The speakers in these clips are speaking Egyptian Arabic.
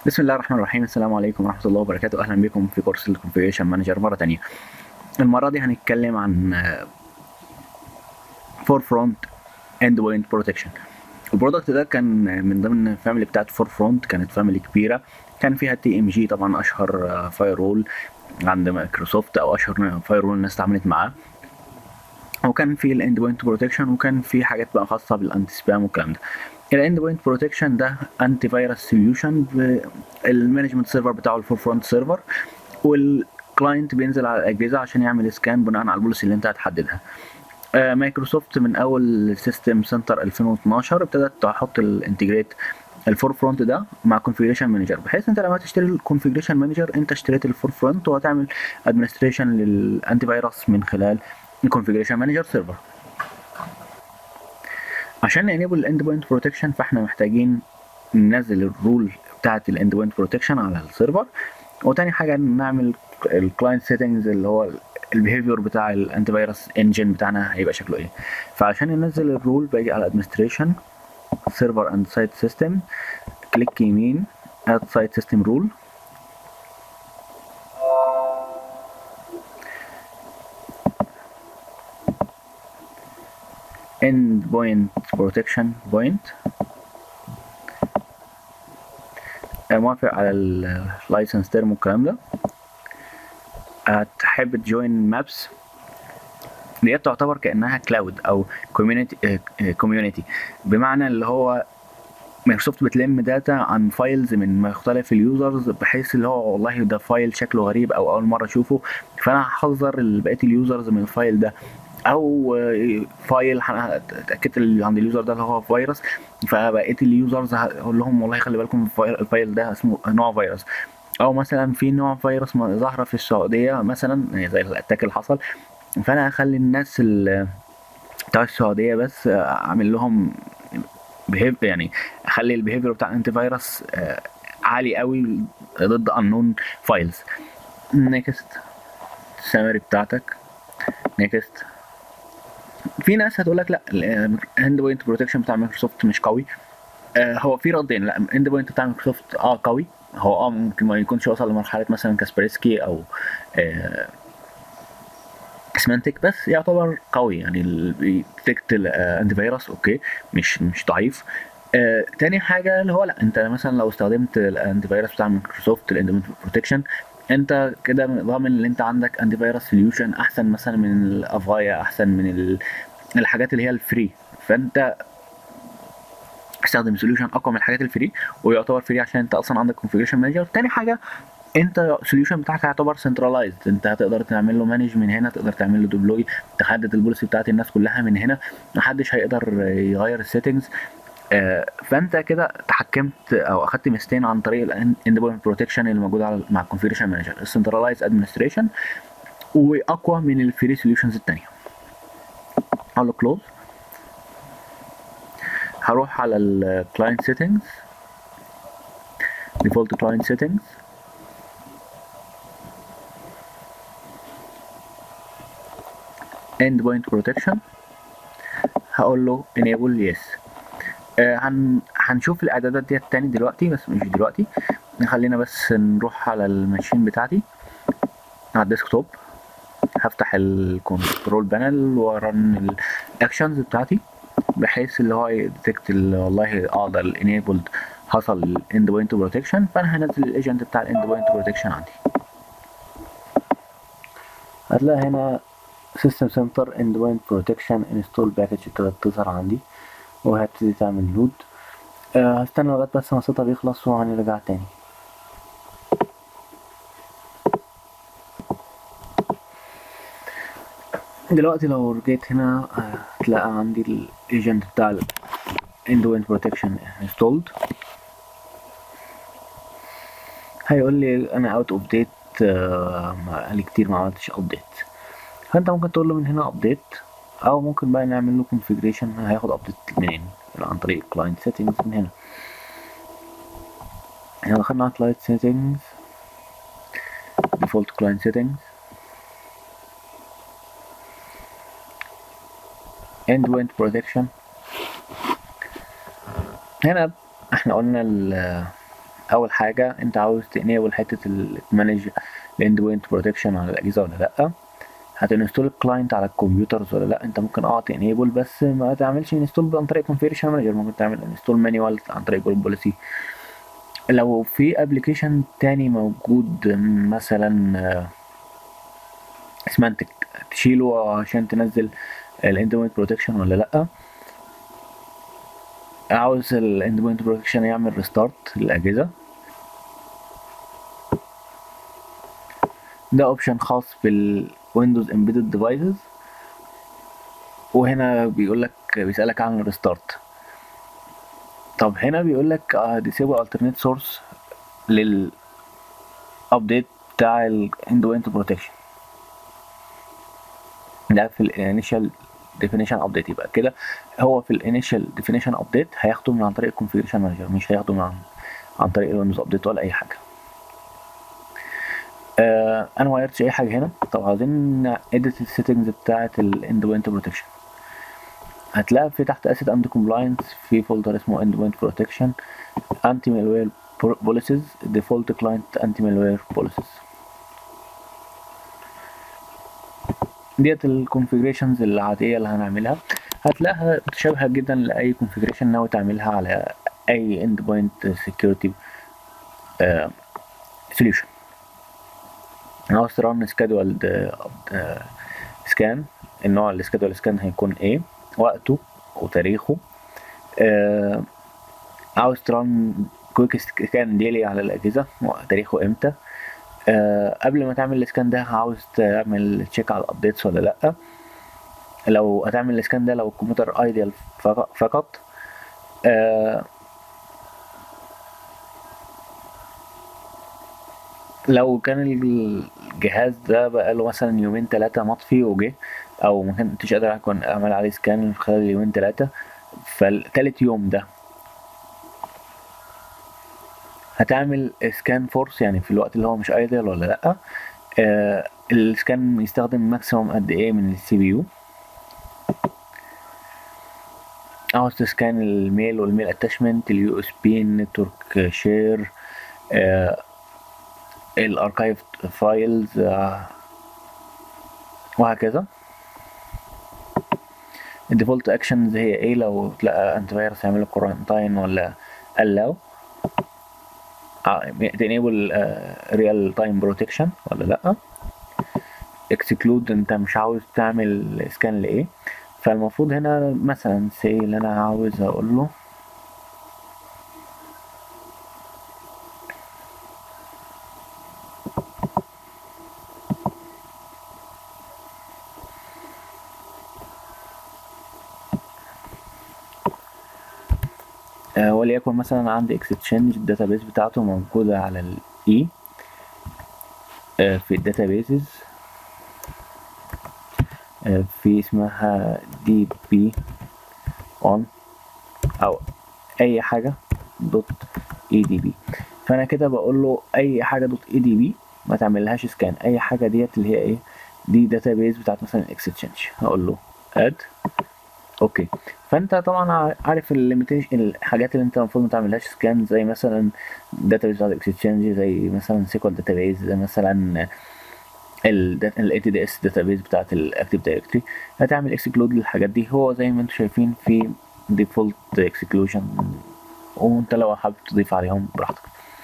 بسم الله الرحمن الرحيم السلام عليكم ورحمة الله وبركاته أهلا بكم في كورس الكونفيجريشن مانجر مرة تانية المرة دي هنتكلم عن فور فرونت اند بوينت بروتكشن البرودكت ده كان من ضمن الفاميلي بتاعت فور فرونت كانت فاميلي كبيرة كان فيها تي ام جي طبعا أشهر فاير وول عند مايكروسوفت أو أشهر فاير وول الناس اتعاملت معاه وكان في الاند بوينت بروتكشن وكان في حاجات بقى خاصة بالانتي سبام والكلام ده الاند بوينت بروتكشن ده انتي فيروس سوليوشن المانجمنت سيرفر بتاعه الفور فرونت سيرفر والكلاينت بينزل على الاجهزه عشان يعمل سكان بناء على البوليسي اللي انت هتحددها آه مايكروسوفت من اول سيستم سنتر 2012 ابتدت تحط الانتجريت الفور فرونت ده مع كونفيجريشن مانجر بحيث انت لما تشتري الكونفيجريشن مانجر انت اشتريت الفور فرونت وهتعمل ادمنستريشن للانتي فيروس من خلال الكونفيجريشن مانجر سيرفر عشان نانيبل الاند بوينت بروتكشن فاحنا محتاجين ننزل الرول بتاعه الاند بوينت بروتكشن على السيرفر وتاني حاجه نعمل الكلاينت سيتنجز اللي هو البيهيفير بتاع الانتي فيروس انجن بتاعنا هيبقى شكله ايه فعشان ننزل الرول باجي على ادمنستريشن سيرفر اند سايت سيستم كليك يمين اد سايت سيستم رول end point protection point موافق على اللايسنس تيرم والكلام ده هتحب تجوين مابس دي تعتبر كانها كلاود او كوميونتي كوميونتي بمعنى اللي هو مايكروسوفت بتلم داتا عن فايلز من مختلف اليوزرز بحيث اللي هو والله ده فايل شكله غريب او اول مره اشوفه فانا هحذر بقيه اليوزرز من الفايل ده او فايل اتاكدت اللي عند اليوزر ده اللي هو فيروس فبقيت اليوزرز هقول لهم والله خلي بالكم الفايل ده اسمه نوع فيروس او مثلا في نوع فيروس ظاهره في السعوديه مثلا زي الاتاك اللي حصل فانا اخلي الناس بتوع السعوديه بس اعمل لهم بيهيف يعني اخلي البيهيفير بتاع الانتي فيروس عالي قوي ضد انون فايلز نيكست السمري بتاعتك نيكست في ناس هتقول لك لا الاند بوينت بروتكشن بتاع مايكروسوفت مش قوي آه هو في ردين لا الاند بوينت بتاع مايكروسوفت اه قوي هو اه ممكن ما يكونش وصل لمرحله مثلا كاسبرسكي او آه سمانتك بس يعتبر قوي يعني بيديتكت الاند فيروس اوكي مش مش ضعيف آه تاني حاجه اللي هو لا انت مثلا لو استخدمت الاند فيروس بتاع مايكروسوفت الاند بوينت بروتكشن انت كده ضامن ان انت عندك انتي فيروس سوليوشن احسن مثلا من الافايا احسن من الحاجات اللي هي الفري فانت استخدم سوليوشن اقوى من الحاجات الفري ويعتبر فري عشان انت اصلا عندك كونفيجريشن مانجر تاني حاجه انت السوليوشن بتاعك هيعتبر سنترلايزد انت هتقدر تعمل له مانج من هنا تقدر تعمل له ديبلوي تحدد البوليسي بتاعت الناس كلها من هنا محدش هيقدر يغير السيتنجز فانت كده تحكمت او اخدت ميزتين عن طريق الاند بوينت بروتكشن اللي موجود على مع الكونفيجريشن مانجر السنترلايز ادمنستريشن واقوى من الفري سوليوشنز الثانيه اقول له كلوز هروح على الكلاينت سيتنجز ديفولت كلاينت سيتنجز end point protection هقول له enable yes هن هنشوف الاعدادات ديت تاني دلوقتي بس مش دلوقتي خلينا بس نروح على الماشين بتاعتي على الديسكتوب هفتح الكنترول بانل وارن الاكشنز بتاعتي بحيث اللي هو يديتكت والله اه ده الانيبلد حصل الاند بوينت بروتكشن فانا هنزل الايجنت بتاع الاند بوينت بروتكشن عندي هتلاقي هنا سيستم سنتر اند بوينت بروتكشن انستول باكج ابتدت تظهر عندي وهبتدي تعمل لود أه هستنى لغاية بس ما السطر يخلص وهنرجع تاني دلوقتي لو رجعت هنا هتلاقي عندي الايجنت بتاع الاند ويند بروتكشن انستولد هيقول لي انا اوت اوف ديت بقالي كتير ما عملتش ابديت فانت ممكن تقول له من هنا ابديت او ممكن بقى نعمل له كونفيجريشن هياخد ابديت منين عن طريق كلاينت سيتنجز من هنا هنا دخلنا على كلاينت سيتنجز ديفولت كلاينت سيتنجز end to end protection هنا احنا قلنا اول حاجه انت عاوز تنيبل حته تمانج الاند بوينت بروتكشن على الاجهزه ولا لا هتنستول الكلاينت على الكمبيوترز ولا لا انت ممكن اه تنيبل بس ما تعملش انستول عن طريق كونفيجريشن مانجر ممكن تعمل انستول مانيوال عن طريق جروب بوليسي لو في ابلكيشن تاني موجود مثلا سمانتك تشيله عشان تنزل الاند بوينت بروتكشن ولا لا عاوز الاند بوينت بروتكشن يعمل ريستارت للاجهزه ده اوبشن خاص بالويندوز امبيدد ديفايسز وهنا بيقول لك بيسالك عن الريستارت طب هنا بيقول لك disable alternate source للابديت بتاع الاند بوينت بروتكشن ده في الانيشال definition update يبقى كده هو في الانيشال definition update هياخده من عن طريق الكونفيجريشن مانجر مش هياخده من عن, عن طريق الويندوز ابديت ولا اي حاجه آه انا ما غيرتش اي حاجه هنا طب عاوزين edit السيتنجز بتاعه الاند بوينت بروتكشن هتلاقي في تحت اسيت اند كومبلاينس في فولدر اسمه اند بوينت بروتكشن انتي مالوير بوليسيز ديفولت كلاينت انتي مالوير بوليسيز ديت الكونفيجريشنز العادية اللي هنعملها هتلاقيها متشابهة جدا لأي كونفيجريشن ناوي تعملها على أي اند بوينت سكيورتي سوليوشن عاوز ترن سكادولد سكان النوع السكادول سكان هيكون ايه وقته وتاريخه آه عاوز ترن كويك سكان ديلي على الأجهزة تاريخه امتى آه قبل ما تعمل السكان ده عاوز تعمل تشيك على الابديتس ولا لا لو هتعمل السكان ده لو الكمبيوتر ايديال فقط آه لو كان الجهاز ده بقاله مثلا يومين تلاتة مطفي وجه او ما كنتش قادر اكون اعمل عليه سكان خلال يومين تلاتة فالتالت يوم ده هتعمل سكان فورس يعني في الوقت اللي هو مش ايدل ولا لا آه السكان يستخدم ماكسيموم قد ايه من السي بي يو عاوز تسكان الميل والميل اتاشمنت اليو اس بي النتورك شير آه الاركايف فايلز آه وهكذا الديفولت اكشنز هي ايه لو تلاقى انت فيروس يعمل لك كورنتاين ولا allow تنيبل ريال تايم بروتكشن ولا لا اكسكلود انت مش عاوز تعمل سكان لايه فالمفروض هنا مثلا سي اللي انا عاوز اقول له وليكن مثلا عندي اكستشينج الداتابيس بتاعته موجودة على الاي في الداتابيسز في اسمها دي بي اون او اي حاجة دوت اي دي بي فانا كده بقول له اي حاجة دوت اي دي بي ما تعملهاش سكان اي حاجة ديت اللي هي ايه دي داتابيس بتاعت مثلا اكستشينج هقول له اد اوكي فانت طبعا عارف الليميتيشن الحاجات اللي انت المفروض ما تعملهاش سكان زي مثلا داتابيس بتاعت اكستشينج زي مثلا سيكوال داتابيس زي مثلا ال تي دي اس داتابيس بتاعت الاكتيف دايركتري هتعمل اكسكلود للحاجات دي هو زي ما انتم شايفين في ديفولت اكسكلوجن وانت لو حابب تضيف عليهم براحتك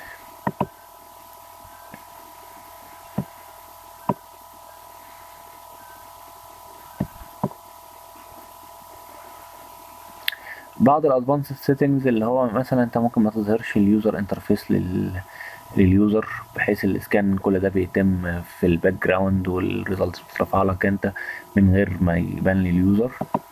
بعض الادفانس سيتنجز اللي هو مثلا انت ممكن ما تظهرش اليوزر انترفيس لل لليوزر بحيث الاسكان كل ده بيتم في الباك جراوند والريزلتس بترفع لك انت من غير ما يبان لليوزر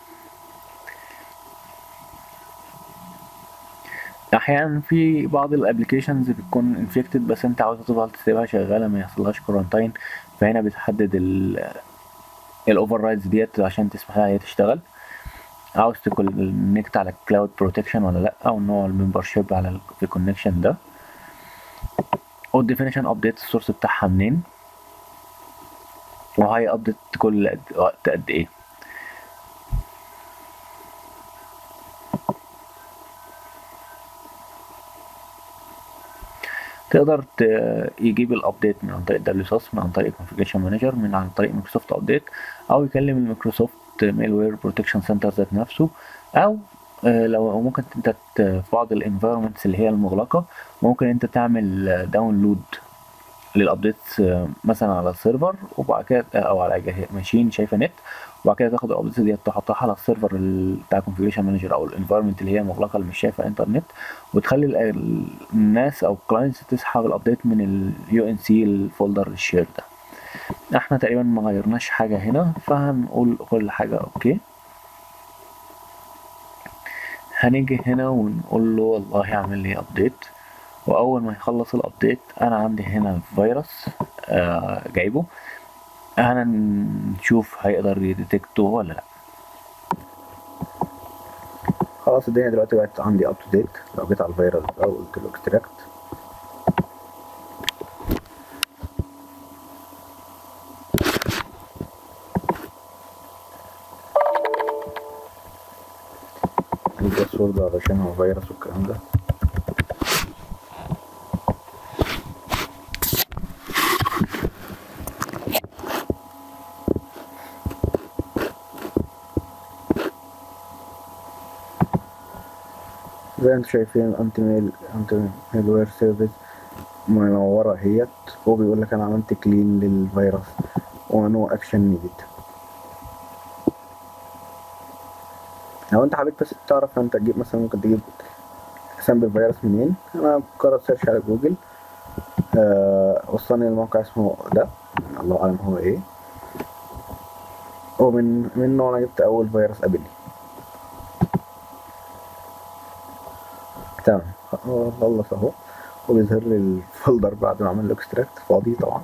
احيانا في بعض الابلكيشنز بتكون انفكتد بس انت عاوز تفضل تسيبها شغاله ما يحصلهاش كورنتاين فهنا بتحدد الاوفر رايدز ديت عشان تسمح لها هي تشتغل عاوز تكونكت على الكلاود بروتكشن ولا لا او نوع الممبر شيب على في الكونكشن ده والديفينيشن ابديت السورس بتاعها منين وهي ابديت كل وقت قد ايه تقدر ت- يجيب الابديت من عن طريق دبليو من عن طريق كونفيجريشن مانجر من عن طريق مايكروسوفت ابديت او يكلم المايكروسوفت ميل وير بروتكشن سنتر ذات نفسه او آه، لو ممكن انت ت- في بعض الانفايرمنتس اللي هي المغلقه ممكن انت تعمل داونلود للابديتس آه، مثلا على السيرفر وبعد كده او على جه- ماشين شايفه نت وبعد كده تاخد الابديتس دي تحطها على السيرفر ال- بتاع كونفيجريشن مانجر او الانفايرمنت اللي هي مغلقه اللي مش شايفه انترنت وتخلي ال- ال- الناس او الكلاينتس تسحب الابديت من اليو ان سي الفولدر الشير ده احنا تقريبا ما غيرناش حاجه هنا فهنقول كل حاجه اوكي هنيجي هنا ونقول له والله اعمل لي ابديت واول ما يخلص الابديت انا عندي هنا فيروس آه جايبه انا نشوف هيقدر يديتكته ولا لا خلاص الدنيا دلوقتي بقت عندي اب تو ديت لو جيت على الفيروس ده وقلت له اكستراكت الباسورد علشان هو فيروس والكلام ده زي ما انتم شايفين الانتي ميل انتي ميل وير سيرفيس منورة اهيت هو بيقول لك انا عملت كلين للفيروس ونو اكشن نيدد لو انت حبيت بس تعرف انت تجيب مثلا ممكن تجيب سامبل فيروس منين انا قررت سيرش على جوجل آه وصلني الموقع اسمه ده الله اعلم هو ايه ومن منه انا جبت اول فيروس قابلني تمام هو خلص اهو وبيظهر لي الفولدر بعد ما اعمل له اكستراكت فاضي طبعا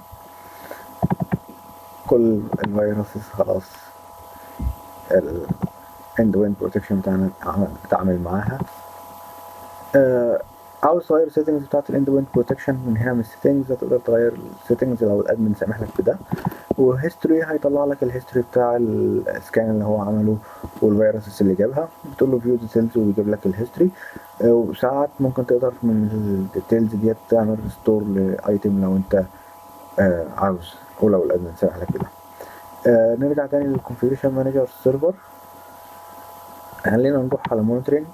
كل الفيروسز خلاص ال end to end protection بتاعنا عمل- بتعمل معاها آه عاوز تغير السيتنجز بتاعت الاند تو اند بروتكشن من هنا من السيتنجز هتقدر تغير السيتنجز لو الادمن سامح لك بده وهيستوري هيطلع لك الهيستوري بتاع السكان اللي هو عمله والفيروسز اللي جابها بتقول له فيو ديتيلز ويجيب لك الهيستوري وساعات ممكن تقدر من الديتيلز ديت تعمل ريستور لايتم لو انت آه عاوز ولو الادمن سامح لك بده آه نرجع تاني للكونفيجريشن مانجر سيرفر خلينا نروح على مونيتورنج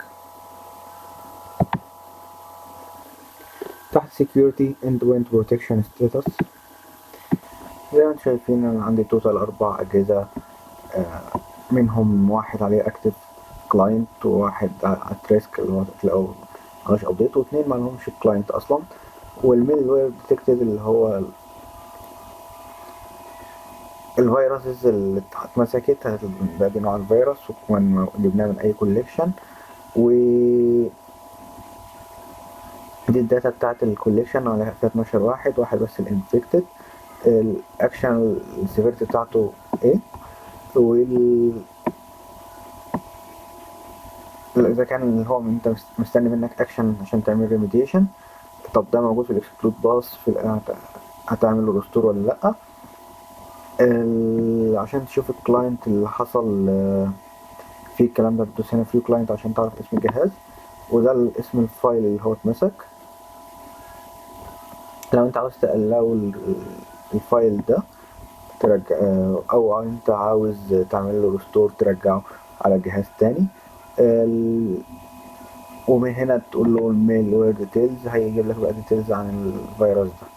تحت security end to end protection status زي ما انتم شايفين انا عندي توتال اربع اجهزة آه، منهم واحد عليه اكتف كلاينت وواحد at risk اللي هو تلاقوا ملوش ابديت واثنين مالهمش كلاينت اصلا والميل وير ديتكتد اللي هو الفيروسز اللي اتمسكت هتبقى دي نوع الفيروس وكمان جبناه من اي كوليكشن و دي الداتا بتاعت الكوليكشن عليها فيها 12 واحد واحد بس الانفكتد الاكشن السيفيرتي بتاعته ايه وال اذا كان اللي هو انت مست- مستني منك اكشن عشان تعمل ريميديشن طب ده موجود في الاكسكلود باس في ال- هت- هتعمل له ريستور ولا لا ال- عشان تشوف الكلاينت اللي حصل آه، فيه الكلام ده بتدوس هنا فيو كلاينت عشان تعرف اسم الجهاز وده اسم الفايل اللي هو اتمسك لو انت عاوز تقلعه ال- الفايل ده ترجع آه، او انت عاوز تعمل له ريستور ترجعه على جهاز تاني ال- ومن هنا تقول له الميل وير ديتيلز هيجيب لك بقى ديتيلز عن الفيروس ده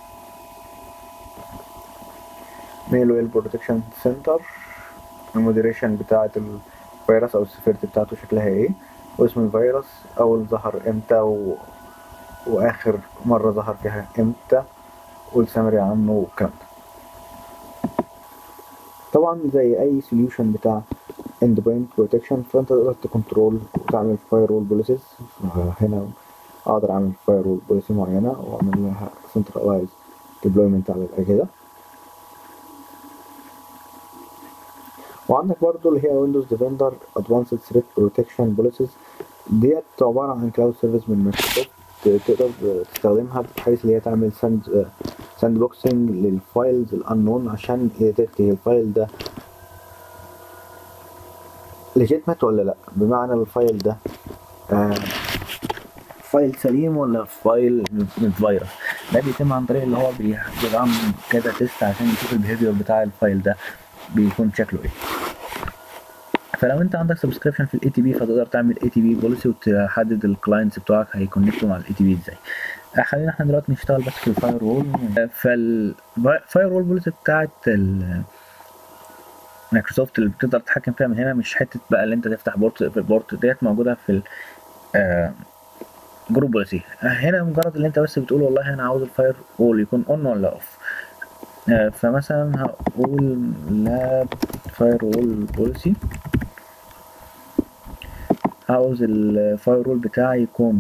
ميل وير بروتكشن سنتر المودريشن بتاعة الفيروس او السيفيرتي بتاعته شكلها ايه واسم الفيروس اول ظهر امتى و... واخر مرة ظهر فيها امتى والسمري عنه والكلام ده طبعا زي اي سوليوشن بتاع end point protection فانت تقدر تكنترول وتعمل firewall policies هنا اقدر اعمل firewall policy معينة واعمل لها centralized deployment على الاجهزة وعندك برضو اللي هي ويندوز ديفندر ادفانسد ثريت بروتكشن بوليسيز ديت عبارة عن كلاود سيرفيس من مايكروسوفت تقدر تستخدمها بحيث ان هي تعمل ساند ساند بوكسنج للفايلز الانون عشان يديتكت الفايل ده ليجيتمت ولا لا بمعنى الفايل ده آه فايل سليم ولا فايل متفيروس ده بيتم عن طريق اللي هو بي- بيدعم كذا تيست عشان يشوف البيهيفير بتاع الفايل ده بيكون شكله ايه فلو انت عندك سبسكريبشن في الاي تي بي فتقدر تعمل اي تي بي بوليسي وتحدد الكلاينتس بتوعك هيكونكتوا مع الاي تي بي ازاي آه، خلينا احنا دلوقتي نشتغل بس في الفاير وول فالفاير وول بوليسي بتاعت ال- مايكروسوفت اللي بتقدر تتحكم فيها من هنا مش حته بقى اللي انت تفتح بورت في البورت ديت موجوده في ال آه، جروب بوليسي آه، هنا مجرد اللي انت بس بتقول والله انا عاوز الفاير وول يكون اون ولا اوف فمثلا هقول لاب فاير وول بوليسي عاوز الفاير وول بتاعي يكون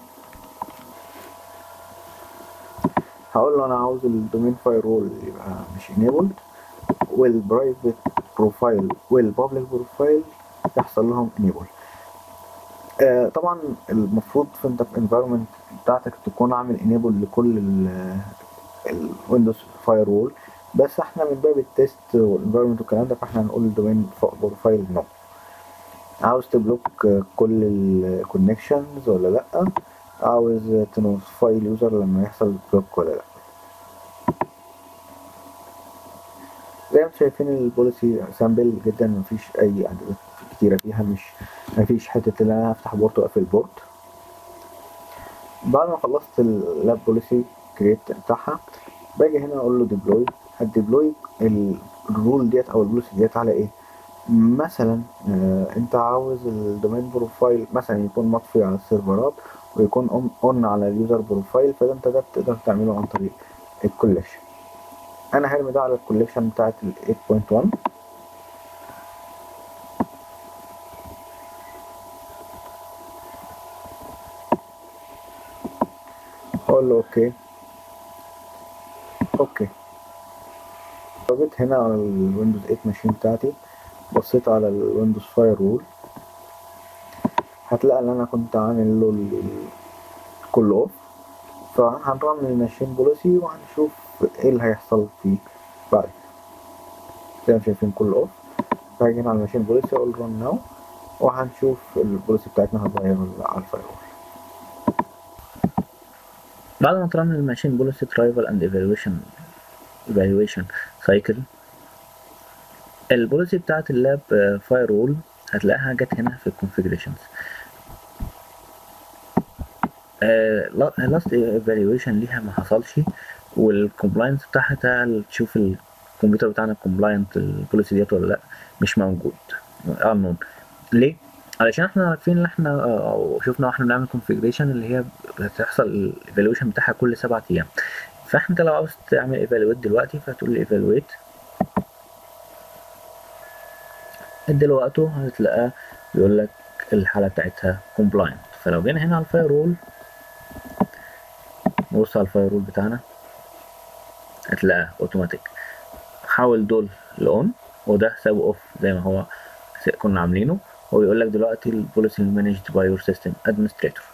هقول له انا عاوز الدومين فاير وول يبقى مش enabled والبرايفت بروفايل والبابليك بروفايل يحصل لهم enable آه طبعا المفروض في انت في environment بتاعتك تكون عامل enable لكل الويندوز فاير وول بس احنا من باب التيست والانفايرمنت والكلام ده فاحنا هنقول الدومين بروفايل نو عاوز تبلوك كل الكونكشنز ولا لا عاوز تنوتيفاي اليوزر لما يحصل بلوك ولا لا زي ما انتم شايفين البوليسي سامبل جدا مفيش اي اعدادات كتيره فيها مش مفيش حته ان انا افتح بورت واقفل بورت بعد ما خلصت اللاب بوليسي كريت بتاعها باجي هنا اقول له ديبلوي هتديبلوي الرول ديت او البوليسي ديت على ايه مثلا آه انت عاوز الدومين بروفايل مثلا يكون مطفي على السيرفرات ويكون اون على اليوزر بروفايل فده انت ده بتقدر تعمله عن طريق الكوليكشن انا هرمي ده على الكوليكشن بتاعت ال 8.1 اقول له اوكي اوكي لو جيت هنا على الويندوز 8 ماشين بتاعتي بصيت على الويندوز فاير وول هتلاقي ان انا كنت عامل له كل اوف فهنرن الماشين بوليسي وهنشوف ايه اللي هيحصل فيه بعد زي ما شايفين كل اوف فهاجي هنا على الماشين بوليسي اقول رن ناو وهنشوف البوليسي بتاعتنا هتغير ولا على الفاير وول بعد ما ترن الماشين بوليسي ترايفل اند ايفالويشن ايفالويشن سايكل البوليسي بتاعت اللاب فاير وول هتلاقيها جت هنا في الكونفيجريشنز لاست ايفالويشن ليها ما حصلش والكومبلاينس بتاعها تشوف الكمبيوتر بتاعنا كومبلاينت البوليسي ديت ولا لا مش موجود unknown ليه؟ علشان احنا عارفين ان احنا او شفنا واحنا بنعمل كونفيجريشن اللي هي بتحصل الايفالويشن بتاعها كل سبعة ايام فاحنا لو عاوز تعمل ايفالويت دلوقتي فهتقول لي ايفالويت ادي له وقته هتلاقاه بيقول لك الحاله بتاعتها كومبلاينت فلو جينا هنا على الفاير وول نبص على الفاير وول بتاعنا هتلاقاه اوتوماتيك حول دول لاون وده سابه اوف زي ما هو كنا عاملينه هو بيقول لك دلوقتي البوليسي مانجد باي يور سيستم ادمنستريتور